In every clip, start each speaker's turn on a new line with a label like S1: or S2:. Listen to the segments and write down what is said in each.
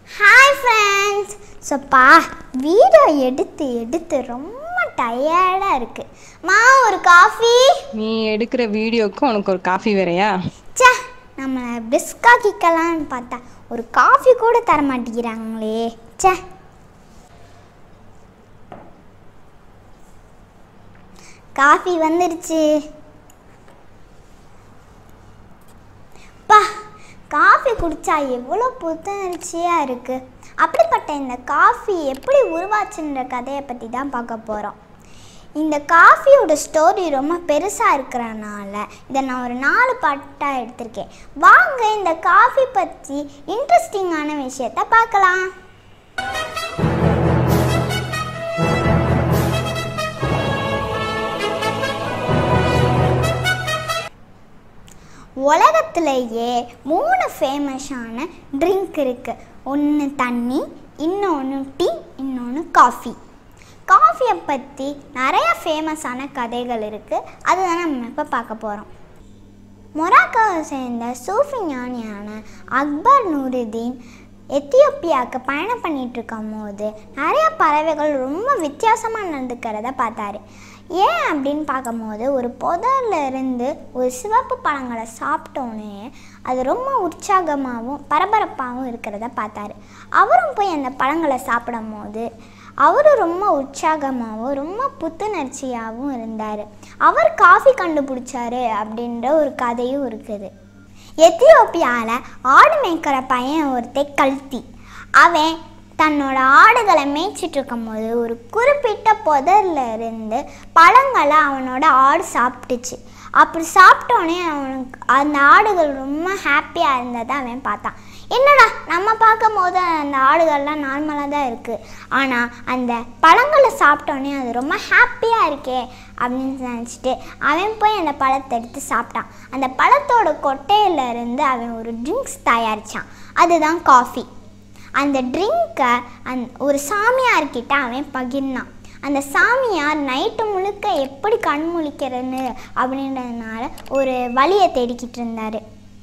S1: hi friends ஸோப்பா video எடுத்து எடுத்து ரொம்ப டயர்டாக இருக்குது மா ஒரு காஃபி
S2: நீ எடுக்கிற வீடியோக்கு உனக்கு ஒரு காஃபி வேறையா
S1: ச்சே நம்மளை பிஸ்காக்கிக்கலான்னு பார்த்தா ஒரு காஃபி கூட தர மாட்டேங்கிறாங்களே ச்சே காஃபி வந்துடுச்சு பா காஃபி குடிச்சா எவ்வளோ புத்துணர்ச்சியாக இருக்குது அப்படிப்பட்ட இந்த காஃபி எப்படி உருவாச்சுன்ற கதையை பற்றி தான் பார்க்க போகிறோம் இந்த காஃபியோட ஸ்டோரி ரொம்ப பெருசாக இருக்கிறனால இதை நான் ஒரு நாலு பாட்டாக எடுத்திருக்கேன் வாங்க இந்த காஃபி பற்றி இன்ட்ரெஸ்டிங்கான விஷயத்த பார்க்கலாம் உலகத்திலேயே மூணு ஃபேமஸான ட்ரிங்க் இருக்குது ஒன்று தண்ணி இன்னொன்று டீ இன்னொன்று காஃபி காஃபியை பற்றி நிறைய ஃபேமஸான கதைகள் இருக்குது அதுதான் நம்ம இப்போ பார்க்க போகிறோம் மொராக்கோவை சேர்ந்த சூஃபி ஞானியான அக்பர் நூருதீன் எத்தியோப்பியாவுக்கு பயணம் பண்ணிட்டு இருக்கும் போது நிறைய பறவைகள் ரொம்ப வித்தியாசமாக நடந்துக்கிறத பார்த்தாரு ஏன் அப்படின்னு பார்க்கும்போது ஒரு புதர்ல இருந்து ஒரு சிவப்பு பழங்களை சாப்பிட்டோன்னே அது ரொம்ப உற்சாகமாகவும் பரபரப்பாகவும் இருக்கிறத பார்த்தாரு அவரும் போய் அந்த பழங்களை சாப்பிடும் போது அவரும் ரொம்ப உற்சாகமாகவும் ரொம்ப புத்துணர்ச்சியாகவும் இருந்தார் அவர் காஃபி கண்டுபிடிச்சாரு அப்படின்ற ஒரு கதையும் இருக்குது எத்தியோப்பியாவில் ஆடு மேய்க்கிற பையன் ஒருத்தன் கல்தி அவன் தன்னோட ஆடுகளை மேய்ச்சிட்டு இருக்கும்போது ஒரு குறிப்பிட்ட புதர்ல இருந்து பழங்களை அவனோட ஆடு சாப்பிட்டுச்சு அப்படி சாப்பிட்டோன்னே அவனுக்கு அந்த ஆடுகள் ரொம்ப ஹாப்பியாக இருந்ததை அவன் பார்த்தான் என்னடா நம்ம பார்க்கும் போது அந்த ஆடுகள்லாம் நார்மலாக தான் இருக்குது ஆனால் அந்த பழங்களை சாப்பிட்டோன்னே அது ரொம்ப ஹாப்பியாக இருக்கே அப்படின்னு நினச்சிட்டு அவன் போய் அந்த பழத்தை எடுத்து சாப்பிட்டான் அந்த பழத்தோட கொட்டையில இருந்து அவன் ஒரு ட்ரிங்க்ஸ் தயாரித்தான் அதுதான் காஃபி அந்த ட்ரிங்க்கை அந் ஒரு சாமியார்கிட்ட அவன் பகிர்னான் அந்த சாமியார் நைட்டு முழுக்க எப்படி கண் முழிக்கிறதுன்னு அப்படின்றதுனால ஒரு வழியை தேடிக்கிட்டு இருந்தார்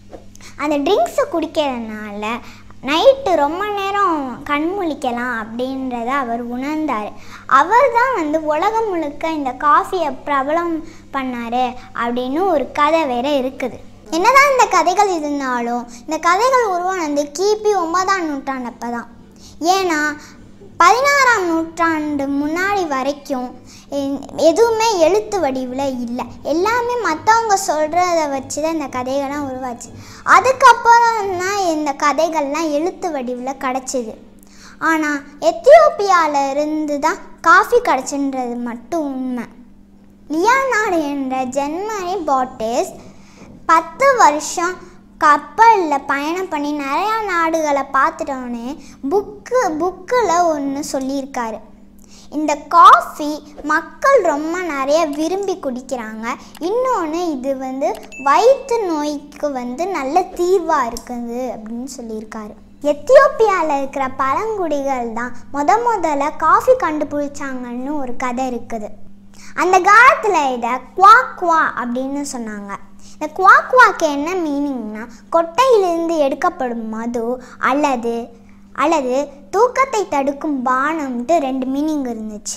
S1: அந்த ட்ரிங்க்ஸை குடிக்கிறதுனால நைட்டு ரொம்ப நேரம் கண் முழிக்கலாம் அப்படின்றத அவர் உணர்ந்தார் அவர் தான் வந்து உலகம் முழுக்க இந்த காஃபியை பிரபலம் பண்ணார் அப்படின்னு ஒரு கதை வேற இருக்குது என்னதான் இந்த கதைகள் இருந்தாலும் இந்த கதைகள் உருவானது கிபி ஒன்பதாம் நூற்றாண்டப்போ தான் ஏன்னா பதினாறாம் நூற்றாண்டு முன்னாடி வரைக்கும் எ- எதுவுமே எழுத்து வடிவில் இல்லை எல்லாமே மற்றவங்க சொல்கிறத வச்சு தான் இந்த கதைகள்லாம் உருவாச்சு அதுக்கப்புறம் தான் இந்த கதைகள்லாம் எழுத்து வடிவில் கிடச்சிது ஆனால் எத்தியோப்பியால இருந்து தான் காஃபி கிடச்சுன்றது மட்டும் உண்மை லியானார்டு என்ற ஜெர்மனி பாட்டிஸ் பத்து வருஷம் கப்பலில் பயணம் பண்ணி நிறையா நாடுகளை பார்த்துட்டோன்னே புக்கு புக்கில் ஒன்று சொல்லியிருக்காரு இந்த காஃபி மக்கள் ரொம்ப நிறைய விரும்பி குடிக்கிறாங்க இன்னொன்று இது வந்து வயிற்று நோய்க்கு வந்து நல்ல தீர்வாக இருக்குது அப்படின்னு சொல்லியிருக்காரு எத்தியோப்பியாவில் இருக்கிற பழங்குடிகள் தான் முத முதல்ல காஃபி கண்டுபிடிச்சாங்கன்னு ஒரு கதை இருக்குது அந்த காலத்தில் இதை குவா குவா அப்படின்னு சொன்னாங்க இந்த குவா குவாக்கு என்ன மீனிங்னா கொட்டையிலிருந்து எடுக்கப்படும் மது அல்லது அல்லது தூக்கத்தை தடுக்கும் பானம்ட்டு ரெண்டு மீனிங் இருந்துச்சு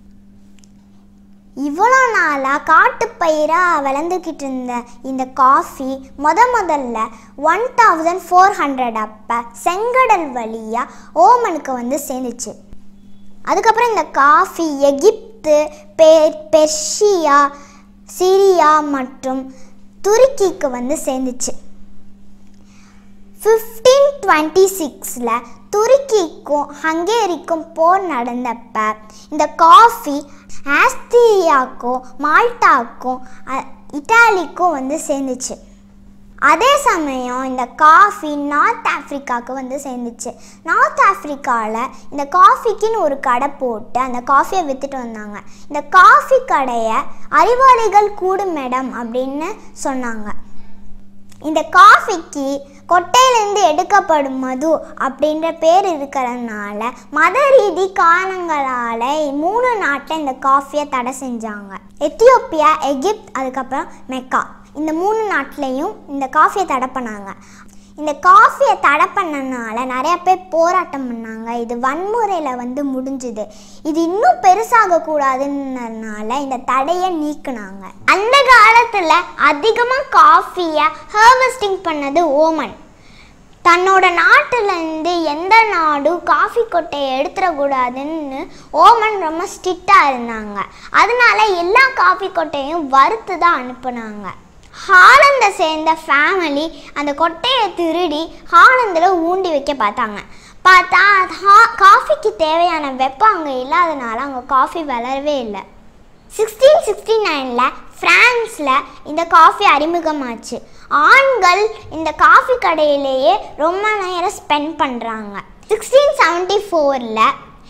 S1: இவ்வளோ நாளாக காட்டுப்பயிராக வளர்ந்துக்கிட்டு இருந்த இந்த காஃபி முத முதல்ல ஒன் தௌசண்ட் ஃபோர் ஹண்ட்ரட் அப்போ செங்கடல் வழியாக ஓமனுக்கு வந்து சேர்ந்துச்சு அதுக்கப்புறம் இந்த காஃபி எகிப்து பெ பெர்ஷியா சிரியா மற்றும் துருக்கிக்கு வந்து சேர்ந்துச்சு ஃபிஃப்டீன் டுவெண்ட்டி சிக்ஸில் துருக்கிக்கும் ஹங்கேரிக்கும் போர் நடந்தப்ப இந்த காஃபி ஆஸ்திரியாக்கும் மால்டாக்கும் அ- இட்டாலிக்கும் வந்து சேர்ந்துச்சு அதே சமயம் இந்த காஃபி நார்த் ஆஃப்ரிக்காவுக்கு வந்து சேர்ந்துச்சு நார்த் ஆஃப்ரிக்காவில் இந்த காஃபிக்குன்னு ஒரு கடை போட்டு அந்த காஃபியை விற்றுட்டு வந்தாங்க இந்த காஃபி கடையை அறிவாளிகள் கூடும் இடம் அப்படின்னு சொன்னாங்க இந்த காஃபிக்கு கொட்டையிலேருந்து எடுக்கப்படும் மது அப்படின்ற பேர் இருக்கிறதுனால மத ரீதி காரணங்களால் மூணு நாட்டை இந்த காஃபியை தடை செஞ்சாங்க எத்தியோப்பியா எகிப்த் அதுக்கப்புறம் மெக்கா இந்த மூணு நாட்டிலையும் இந்த காஃபியை தடை பண்ணாங்க இந்த காஃபியை தடை பண்ணனால நிறைய பேர் போராட்டம் பண்ணாங்க இது வன்முறையில் வந்து முடிஞ்சுது இது இன்னும் பெருசாக கூடாதுன்றதுனால இந்த தடையை நீக்குனாங்க அந்த காலத்தில் அதிகமாக காஃபியை ஹார்வெஸ்டிங் பண்ணது ஓமன் தன்னோட நாட்டிலேருந்து எந்த நாடும் காஃபி கொட்டையை எடுத்துடக்கூடாதுன்னு ஓமன் ரொம்ப ஸ்ட்ரிக்டாக இருந்தாங்க அதனால எல்லா காஃபி கொட்டையும் வறுத்து தான் அனுப்புனாங்க ஹாலந்தை சேர்ந்த ஃபேமிலி அந்த கொட்டையை திருடி ஹாலந்தில் ஊண்டி வைக்க பார்த்தாங்க பார்த்தா ஹா காஃபிக்கு தேவையான வெப்பம் அங்கே இல்லாதனால அங்கே காஃபி வளரவே இல்லை சிக்ஸ்டீன் சிக்ஸ்டி நைனில் ஃப்ரான்ஸில் இந்த காஃபி அறிமுகமாச்சு ஆண்கள் இந்த காஃபி கடையிலேயே ரொம்ப நேரம் ஸ்பெண்ட் பண்ணுறாங்க சிக்ஸ்டீன் செவன்ட்டி ஃபோரில்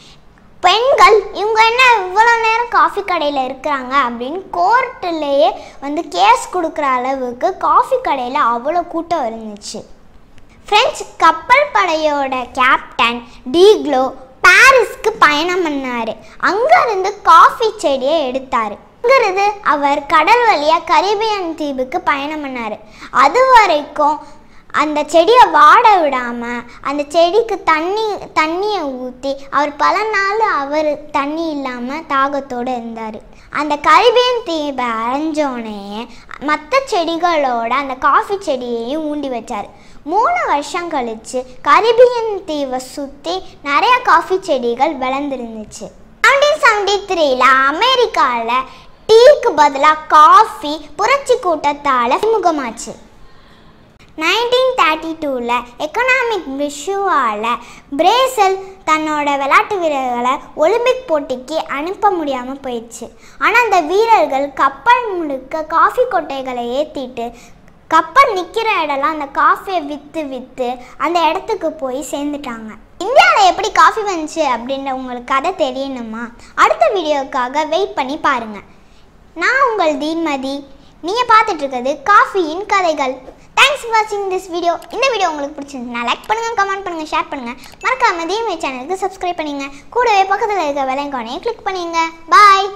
S1: பெண்கள் இவங்க என்ன இவ்வளோ நேரம் காஃபி கடையில் இருக்கிறாங்க அப்படின்னு கோர்ட்டுலேயே வந்து கேஸ் கொடுக்குற அளவுக்கு காஃபி கடையில் அவ்வளோ கூட்டம் இருந்துச்சு பிரெஞ்சு கப்பல் படையோட கேப்டன் டீக்லோ பாரிஸ்க்கு பயணம் பண்ணார் அங்கேருந்து காஃபி செடியை எடுத்தார் அங்கிருந்து அவர் கடல் வழியாக கரீபியன் தீவுக்கு பயணம் பண்ணார் அது வரைக்கும் அந்த செடியை வாட விடாமல் அந்த செடிக்கு தண்ணி தண்ணியை ஊற்றி அவர் பல நாள் அவர் தண்ணி இல்லாமல் தாகத்தோடு இருந்தார் அந்த கரிபியன் தீவை அரைஞ்சோடனே மற்ற செடிகளோட அந்த காஃபி செடியையும் ஊண்டி வச்சார் மூணு வருஷம் கழிச்சு கரிபியன் தீவை சுற்றி நிறைய காஃபி செடிகள் வளர்ந்துருந்துச்சு நைன்டீன் செவன்டி த்ரீல அமெரிக்காவில் டீக்கு பதிலாக காஃபி புரட்சி கூட்டத்தால் அறிமுகமாச்சு நைன்டீன் தேர்ட்டி டூவில் எக்கனாமிக் விஷுவால் பிரேசில் தன்னோட விளையாட்டு வீரர்களை ஒலிம்பிக் போட்டிக்கு அனுப்ப முடியாமல் போயிடுச்சு ஆனால் அந்த வீரர்கள் கப்பல் முழுக்க காஃபி கொட்டைகளை ஏற்றிட்டு கப்பல் நிற்கிற இடம்லாம் அந்த காஃபியை விற்று விற்று அந்த இடத்துக்கு போய் சேர்ந்துட்டாங்க இந்தியாவில் எப்படி காஃபி வந்துச்சு அப்படின்ற உங்களுக்கு கதை தெரியணுமா அடுத்த வீடியோக்காக வெயிட் பண்ணி பாருங்கள் நான் உங்கள் தீன்மதி நீங்கள் பார்த்துட்டு இருக்கிறது காஃபியின் கதைகள் தேங்க்ஸ் ஃபார் வாட்சிங் திஸ் வீடியோ இந்த வீடியோ உங்களுக்கு பிடிச்சிருந்துச்சுன்னா லைக் பண்ணுங்கள் கமெண்ட் பண்ணுங்கள் ஷேர் பண்ணுங்கள் மறக்காம தீன்மை சேனலுக்கு சப்ஸ்கிரைப் பண்ணுங்க கூடவே பக்கத்தில் இருக்க வெள்ளைங்கானையும் கிளிக் பண்ணுங்க பாய்